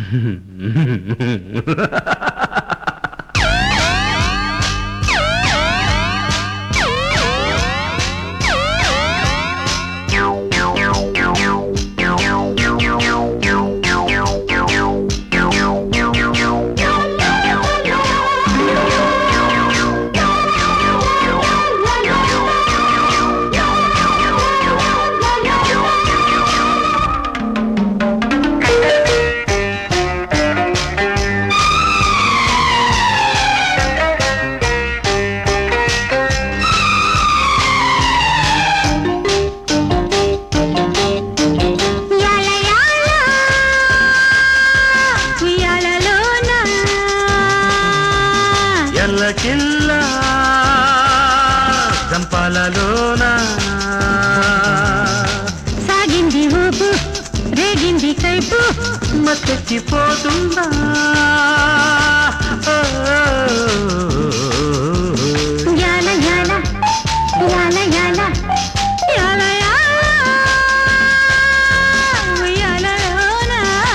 యాల యాల ఉయ్యాలలోన ఎల్లకిల్ల జంపాలలోన సాగింది ఊపు రేగింది కైపు మత్తెక్కిపోతుందా ఓ, యాల యాల యాల యాల యాల యాల ఉయ్యాలలోన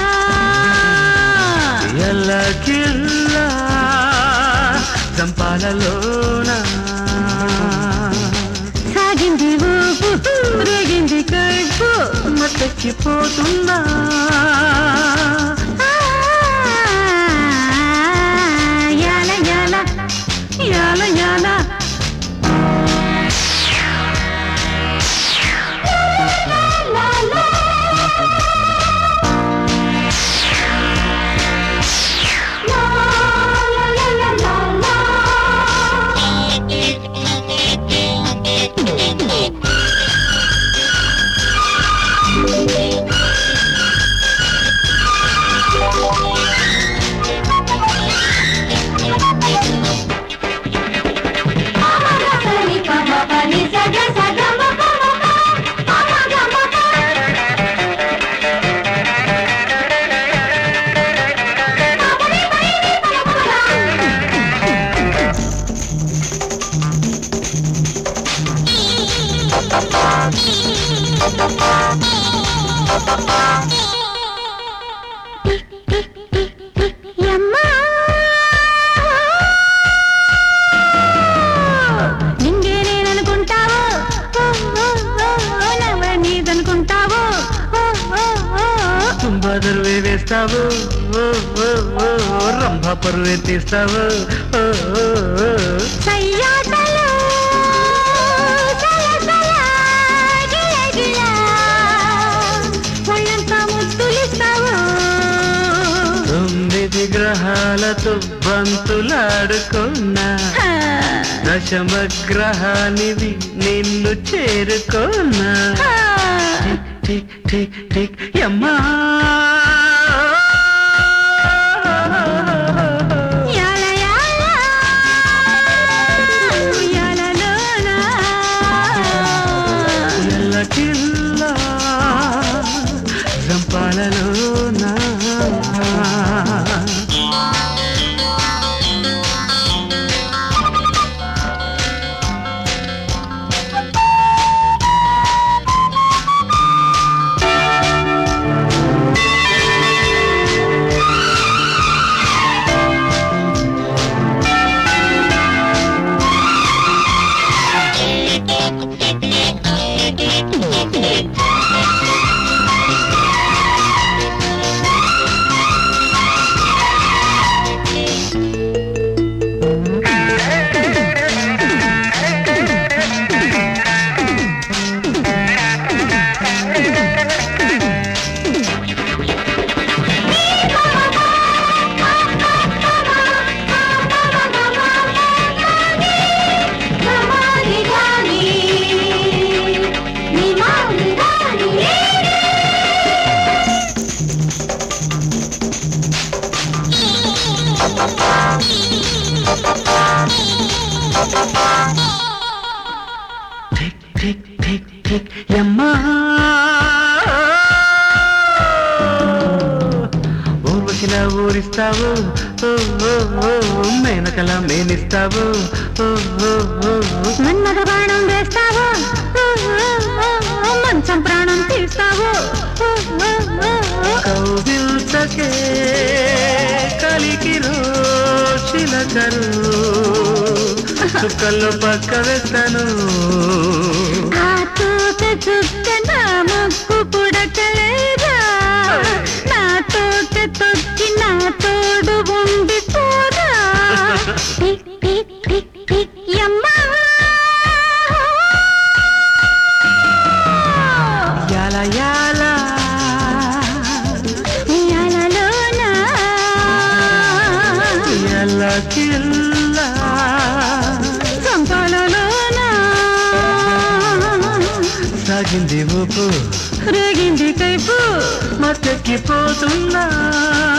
ఎల్లకిల్ల జంపాలలోన సాగింది ఊపు రేగింది కైపు మత్తెక్కిపోతుందా యాల యాల యాల యాల యమ్మా నింగే నేననుకుంటావు ఓ, ఓ, ఓ, ఓ, నవ్వ నీదనుకుంటావు ఓ, ఓ, ఓ, ఓ. తుంబాదరువే వేస్తావు ఓ, ఓ, ఓ, రంభ పరువే తీస్తావు ఓ, ఓ, ఓ. సయ్యాటలు సలసల గిలగిల ఒళ్ళంతా ముద్దులిస్తావు తొమ్మిది గ్రహాలతో బంతులాడుకున్నా హా, దశమ గ్రహానివి నిన్ను చేరుకోనా హా. టిక్ టిక్ టిక్ యమ్మా యాల యాల ఉయ్యాలలోన. ఎల్లకిల్లా జంపాలలోనా టిక్ టిక్ టిక్ టిక్ యమ్మా ఊర్వశిలా ఊరిస్తావు ఓ, ఓ, ఓ, మేనకలా మేనిస్తావు ఓ, ఓ, ఓ, మన్మథ బాణం వేస్తావు ఓ, ఓ, ఓ, ఓ, మంచం ప్రాణం తీస్తావు ఓ, ఓ, ఓ, ఓ. కౌగిల్చకే చక్కరు చుక్కల్లో పక్క వేస్తాను ఆ తోక చుక్క నా ముక్కు పుడకలేదా నా తోక తొక్కి నా తోడు ఉండి పోదా టిక్ టిక్ టిక్ టిక్ యమ్మా యాల యాల యాలలోనా యాల కిల్ల సంపాలలోనా సాగింది ఊపు రేగింది కైపు మత్తెక్కిపోతున్నా